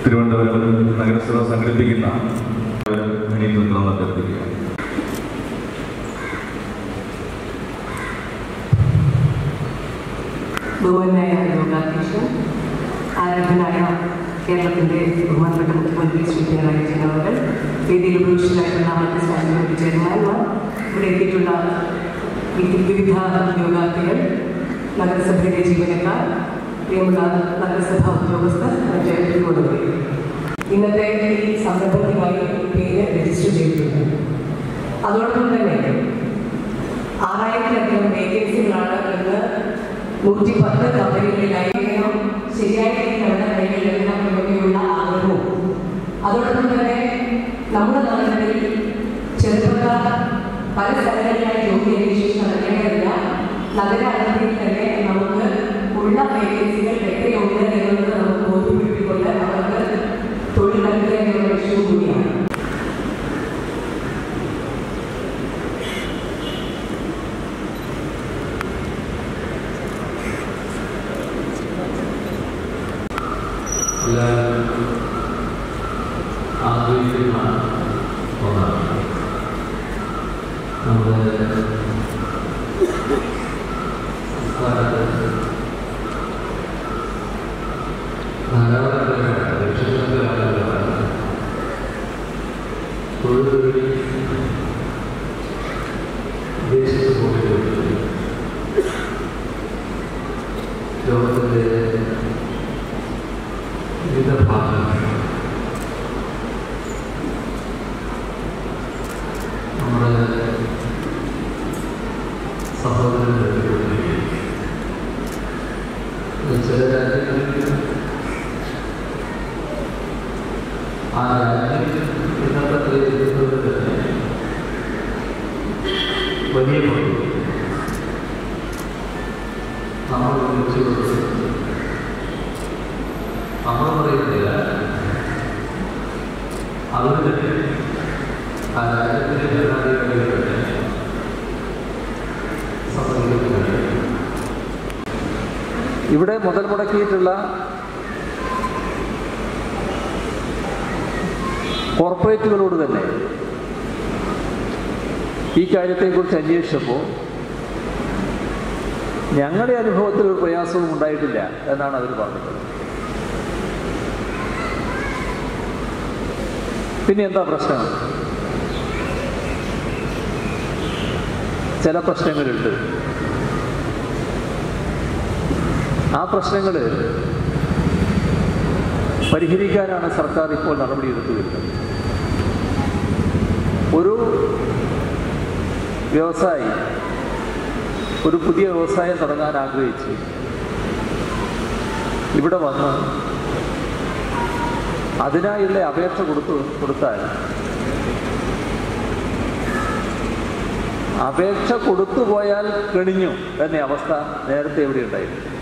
തിരുവനന്തപുരം നഗരസഭ സംഘടിപ്പിക്കുന്ന എണീറ്റ് നിൽക്കണമെന്ന് അഭ്യർത്ഥിക്കുക ബഹുമാനായ യോഗാധ്യക്ഷൻ ആരാധനായ കേരളത്തിന്റെ ബഹുമാനപ്പെട്ട മുഖ്യമന്ത്രി ശ്രീ പിണറായി വിജയൻ അവർ വേദിയിൽ ഉപയോഗിച്ചതായിട്ടുള്ള മറ്റ് സ്റ്റാൻഡിംഗ് കമ്മിറ്റി ചെയർമാൻമാർ ഇവിടെ എത്തിയിട്ടുള്ള വിവിധ വിവിധ യോഗാർത്ഥികൾ നഗരസഭയിലെ ജീവനക്കാർ പ്രിയമുള്ള നഗരസഭാ ഉദ്യോഗസ്ഥർ മറ്റ് ഉദ്യോഗസ്ഥർ ഇന്നത്തെ ഈ സംരംഭത്തിനായി പേര് രജിസ്റ്റർ ചെയ്തിട്ടുണ്ട് അതോടൊപ്പം തന്നെ ആറായിരത്തിലധികം വേക്കൻസികളാണ് ഇന്ന് നൂറ്റി പത്ത് കമ്പനികളിലായി വേണം ശരിയായ രീതിയിൽ നമ്മുടെ കൈകളിലെല്ലാം എന്നൊക്കെയുള്ള ആഗ്രഹവും അതോടൊപ്പം തന്നെ നമ്മുടെ നാടുകളിൽ ചെറുപ്പക്കാർ പല സ്ഥലങ്ങളിലായി ജോലി അന്വേഷിച്ച് നടക്കേണ്ടതില്ല നഗര അതിർത്തിയിൽ തന്നെ നമുക്ക് ഉള്ള വേക്കൻസികൾ എത്രയുണ്ട് എന്നുള്ളത് നമുക്ക് ബോധ്യപ്പെടുത്തിക്കൊണ്ട് അവർക്ക് തൊഴിൽ നൽകുക എന്നുള്ള ലക്ഷ്യവും കൂടിയാണ് എല്ലാവരും ആഗ്രഹിക്കുന്ന ഒന്നാണ് നമ്മുടെ സംസ്ഥാനത്ത് ധാരാളം പേരാണ് ലക്ഷക്കണക്കിന് ആളുകളാണ് തൊഴിൽ തേടി വിദേശത്ത് പോയിട്ട് ലോകത്തിൻ്റെ വിവിധ ഭാഗങ്ങൾ നമ്മുടെ സഹോദരങ്ങൾ ചില രാജ്യങ്ങളിൽ ആ രാജ്യം ഇന്നത്തെ പ്രദേശത്തുന്നത് തന്നെ വലിയ പങ്ക് നമ്മൾ വിളിച്ചു കൊടുക്കുന്നത് നമ്മൾ പറയുന്നില്ല അവർ തന്നെ ആ രാജ്യത്തിലെ ഭരണാധികാരികൾ തന്നെ സമ്മതിക്കുന്നുണ്ട് ഇവിടെ മുതൽ മുടക്കിയിട്ടുള്ള കോർപ്പറേറ്റുകളോട് തന്നെ ഈ കാര്യത്തെക്കുറിച്ച് അന്വേഷിച്ചപ്പോൾ ഞങ്ങളുടെ അനുഭവത്തിൽ ഒരു പ്രയാസവും ഉണ്ടായിട്ടില്ല എന്നാണ് അവർ പറഞ്ഞത് പിന്നെ എന്താ പ്രശ്നം ചില പ്രശ്നങ്ങളുണ്ട് ആ പ്രശ്നങ്ങൾ പരിഹരിക്കാനാണ് സർക്കാർ ഇപ്പോൾ നടപടിയെടുത്തു വരുന്നത് ഒരു വ്യവസായി ഒരു പുതിയ വ്യവസായം തുടങ്ങാൻ ആഗ്രഹിച്ച് ഇവിടെ വന്ന് അതിനായുള്ള അപേക്ഷ കൊടുത്തു കൊടുത്താൽ അപേക്ഷ കൊടുത്തു പോയാൽ കണിഞ്ഞു എന്ന അവസ്ഥ നേരത്തെ ഇവിടെ ഉണ്ടായിരുന്നു